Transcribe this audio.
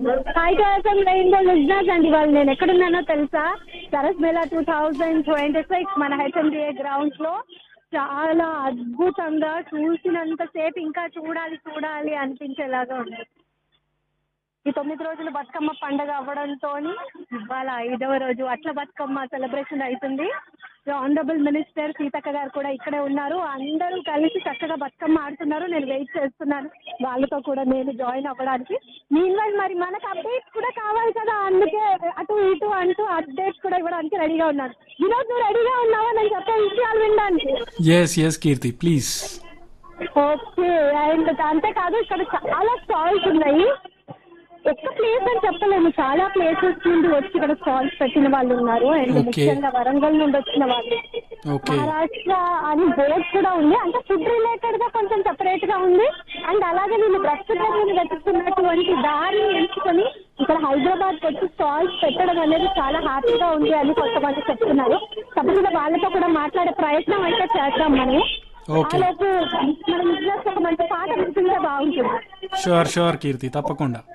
Hyderabad rainbow listeners అండి వాళ్ళు నేను ఎక్కడున్నానో తెలుసా Saras Mela two thousand twenty six మన హెచ్ఎండిఏ గ్రౌండ్స్ లో చాలా అద్భుతంగా చూసినంత సేపు ఇంకా చూడాలి చూడాలి అనిపించేలాగా ఉంది ఈ తొమ్మిది రోజులు బతుకమ్మ పండగ అవ్వడంతో ఇవాళ ఐదవ రోజు అట్ల బతుకమ్మ సెలబ్రేషన్ అవుతుంది ఆనరబుల్ మినిస్టర్ సీతక్క గారు కూడా ఇక్కడే ఉన్నారు అందరూ కలిసి చక్కగా బతుకమ్మ ఆడుతున్నారు నేను వెయిట్ చేస్తున్నాను వాళ్ళతో కూడా నేను జాయిన్ అవ్వడానికి మీన్ మరి మనకు అప్డేట్స్ కూడా కావాలి కదా అందుకే అటు ఇటు అంటూ అప్డేట్స్ కూడా ఇవ్వడానికి రెడీగా ఉన్నాను ఈరోజు నువ్వు రెడీగా ఉన్నావా నేను చెప్పే విషయాలు వినడానికి S S Keerthi please okay and అంతేకాదు ఇక్కడ చాలా స్టాల్స్ ఉన్నాయి ఒక్క ప్లేస్ అని చెప్పలేము చాలా ప్లేసెస్ నుండి వచ్చి ఇక్కడ స్టాల్స్ పెట్టిన వాళ్ళు ఉన్నారు అండ్ Okay. ముఖ్యంగా వరంగల్ నుండి వచ్చిన వాళ్ళు ఓకే మహారాష్ట్ర అని బోర్డ్ కూడా ఉంది అంటే ఫుడ్ రిలేటెడ్ గా కొంచెం సెపరేట్ గా ఉంది అండ్ అలాగే వీళ్ళు బ్రతుకుని వెతుకుతున్నటువంటి దారిని ఎంచుకొని ఇక్కడ హైదరాబాద్ వచ్చి స్టాల్స్ పెట్టడం అనేది చాలా హ్యాపీగా ఉంది అని కొంతమంది చెప్తున్నారు తప్పకుండా వాళ్ళతో కూడా మాట్లాడే ప్రయత్నం అయితే చేద్దాం మనం Okay. అలాగే మన బిజినెస్ ఒక మంచి పాట వింటుంటే బాగుంటుంది షూర్ షూర్ కీర్తి తప్పకుండా